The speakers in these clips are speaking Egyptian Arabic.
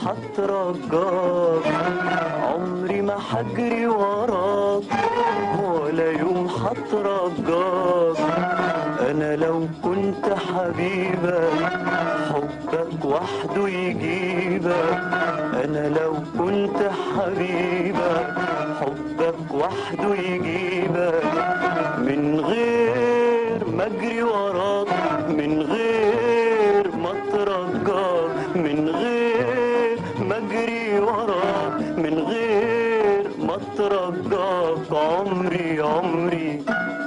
هترجاك عمري ما حجري وراك ولا يوم هترجاك انا لو كنت حبيبك حبك وحده يجيبك انا لو كنت حبيبك حبك وحده يجيبك من غير ما اجري وراك من غير ما اترجاك من غير ما اجري وراك من غير ما اترجاك عمري عمري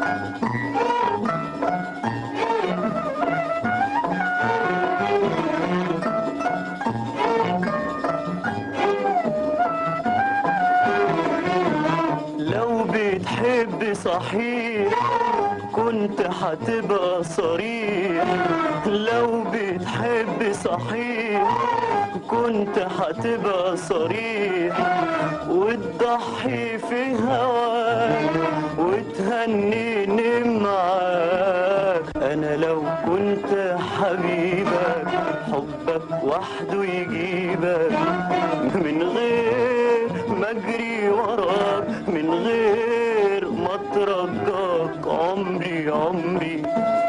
لو بتحب صحيح كنت هتبقى صريح لو بتحب صحيح كنت هتبقى صريح وتضحي في هواك وتهنيني معاك انا لو كنت حبيبك حبك وحده يجيبك من غير ما اجري وراك من غير ما اترجاك عمري عمري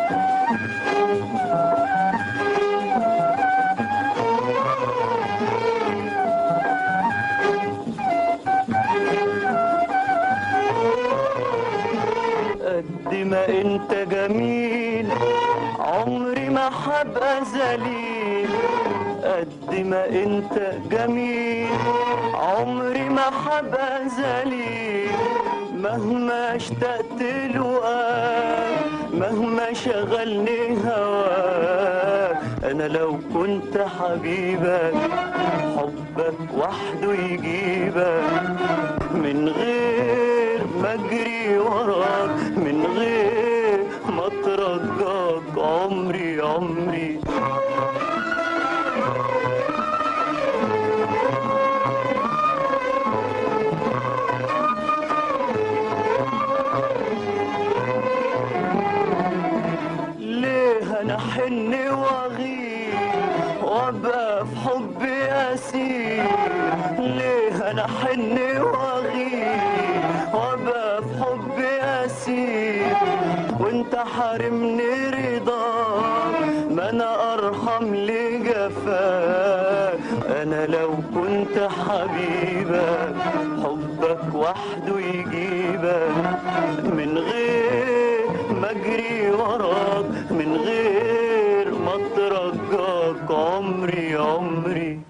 قد ما انت جميل عمري ما هبقى ذليل قد ما انت جميل عمري ما هبقى ذليل مهما اشتقت لقاك مهما شغلني هواك انا لو كنت حبيبك حبك وحده يجيبك من غير ما اجري وراك من غير ما اترجاك عمري عمري ليه انا حن واغير وابقى في حبي اسير ليه انا حن واغير وابقى في حبي اسير وانت حارمني رضاك ما انا ارحم لجفاك انا لو كنت حبيبك حبك وحده يجيبك من غير ما اجري وراك من غير ما اترجاك عمري عمري